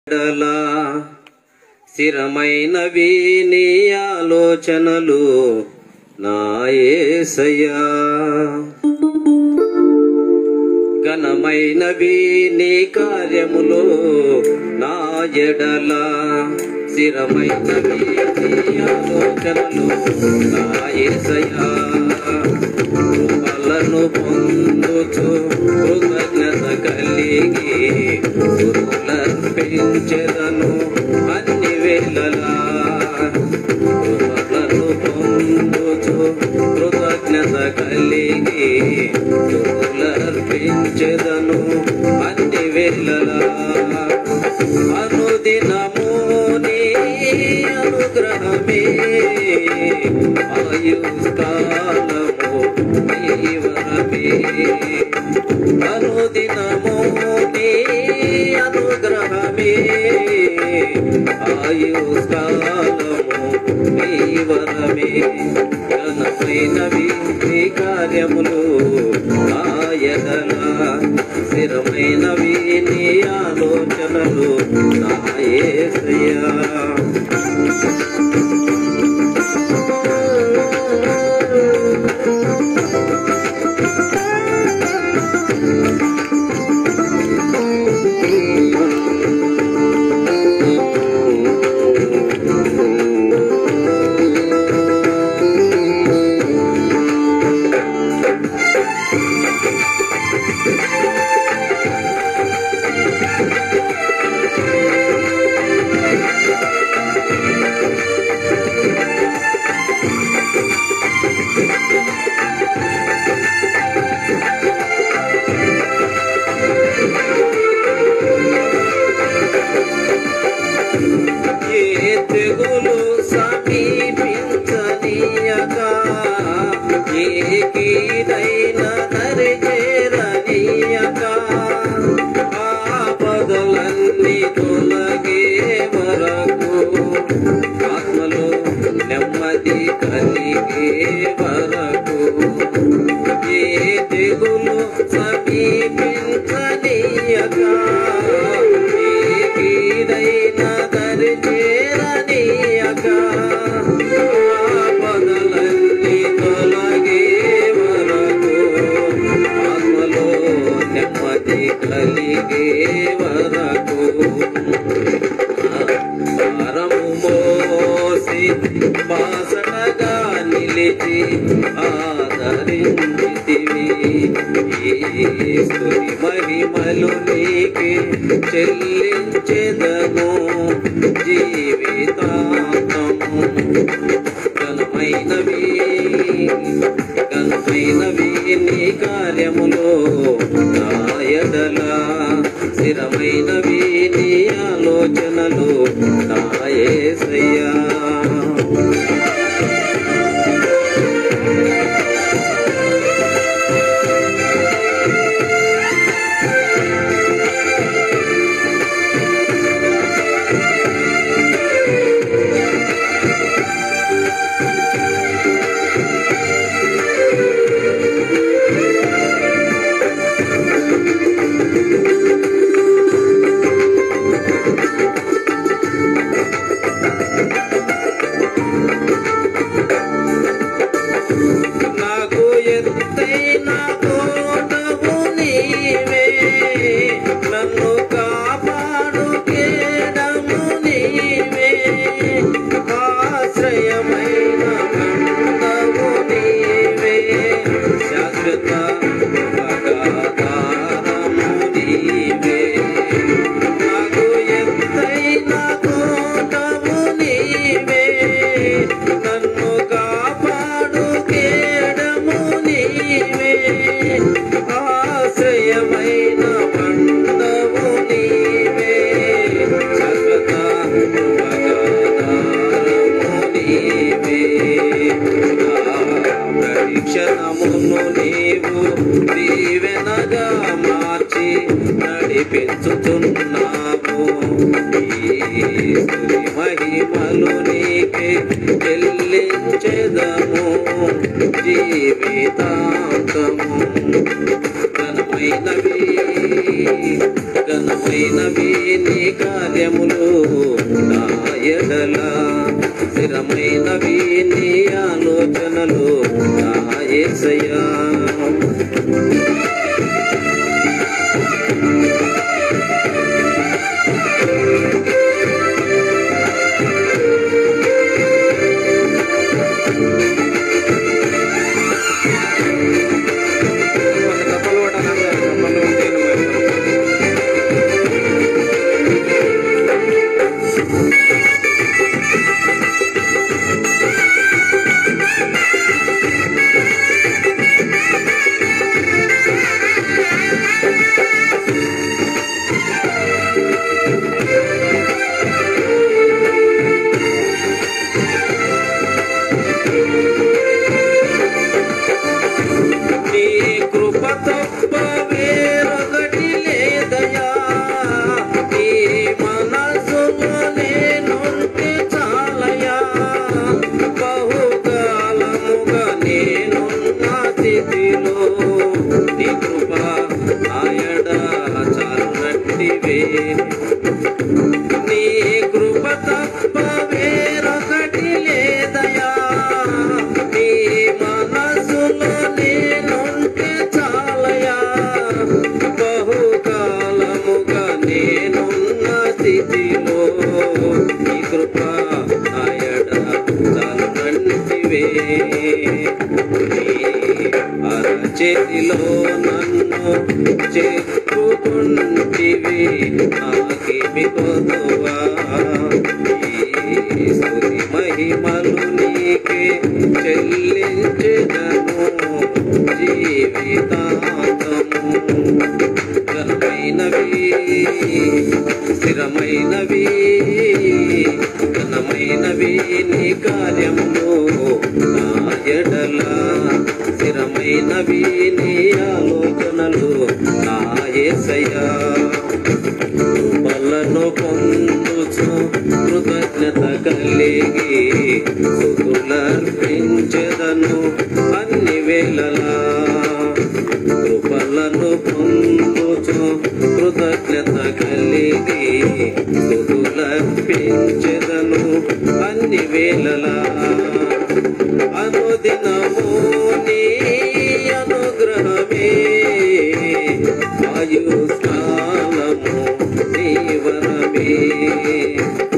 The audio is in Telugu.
ఎడలా స్థిరమైనవి నీ ఆలోచనలు నా యేసయ్యా ఘనమైనవి నీ కార్యములు నా ఎడల స్థిరమైనవి నీ ఆలోచనలు నా యేసయ్యా కృపలను పొందుచు కృతజ్ఞత కలిగి పెంచెదను అన్ని వేళలా కృపలను పొందుచు కృతజ్ఞత కలిగి పెంచెదను అన్ని వేళలా అనుదినము నీ అనుగ్రహమే ఆయుష్కాలము నీ వరమే అనుదినము నీ అనుగ్రహమే ఆయుష్కాలము నీ వరమే ఘనమైనవి నీ కార్యములు ఆయదల స్థిరమైనవి నీ ఆలోచనలు నా యేసయ్యా ఏ తెగులు సమీపించనీయక ఏ కీడైన నరిచేరనీయక ఆపదలన్నీ తొలగే వరకు ఆత్మలో నెమ్మది కలిగే వరకు ఏ తెగులు సమీపించనీయక ఏ కీడైన దరిచేరనీయక ఆపదలన్నీ తొలగే వరకు ఆత్మలో నెమ్మది కలిగే వరకు భారము మోసి వాసనగా నిలిచి ఆదరించితివి ఈ స్తుతి మహిమలు నీకే చెల్లించెదను జీవితాంతము ఘనమైనవి ఘనమైనవి నీ కార్యములో నా ఎడల స్థిరమైనవి నీ ఆలోచనలు నా యేసయ్యా నాకు ఎత్తైన కోటవు నీవే నన్ను కాపాడు కేడము నీవే ఆశ్రయమైన కందవు నీవే శాశ్వత పగాధారము నీవే నాకు ఎత్తైన కోటవు నీవే నన్ను కాపాడు కేడము నీవే ఆశ్రయమైన పండవు నీవే శాశ్వత ఉపగాధారము నీవే ప్రతిక్షణమును నీవు దీవెనగా మార్చి నడిపించుతున్నావు ఈ స్తుతి మహిమలు నీకే చెల్లించెదము జీవితాంతము ఘనమైనవి ఘనమైనవి నీ కార్య కార్యములు నా ఎడల స్థిరమైనవి నీ ఆలోచనలు నా యేసయ్యా కప్పలు పట్టాలంటే కప్పలు ఉంటేనే మరి. నీ కృప తప్ప వేరొకటి లేదయా నీ మనసులో నేనుంటే చాలయా బహుకాలముగా నేనున్న స్థితిలో నీ కృప ఆయడ చాలనట్టివే నీ కృప తప్ప వేరొకటి లేదయా నీ మనసులో నేనుంటే చాలయా బహుకాలముగా నేనున్న స్థితిలో నీ కృప ఆయడ చాలనంటివే అరచేతిలో నన్ను చెప్పుకుంటివి నాకేమి కొదువా ఈ స్తుతి మహిమలు నీకే చెల్లించెదను జీవితాంతము ఘనమైనవి స్థిరమైనవి ఘనమైనవి నీ కార్యములు నా ఎడల స్థిరమైనవి నీ ఆలోచనలు నా యేసయ్యా కృపలను పొందుచు కృతజ్ఞత కలిగి స్థుతులర్పించెదను అన్ని వేళలా కృపలను పొందుచు కృతజ్ఞత కలిగి స్థుతులర్పించెదను అన్ని వేళలా అనుదినము నీ అనుగ్రహమే ఆయుష్కాలము నీ వరమే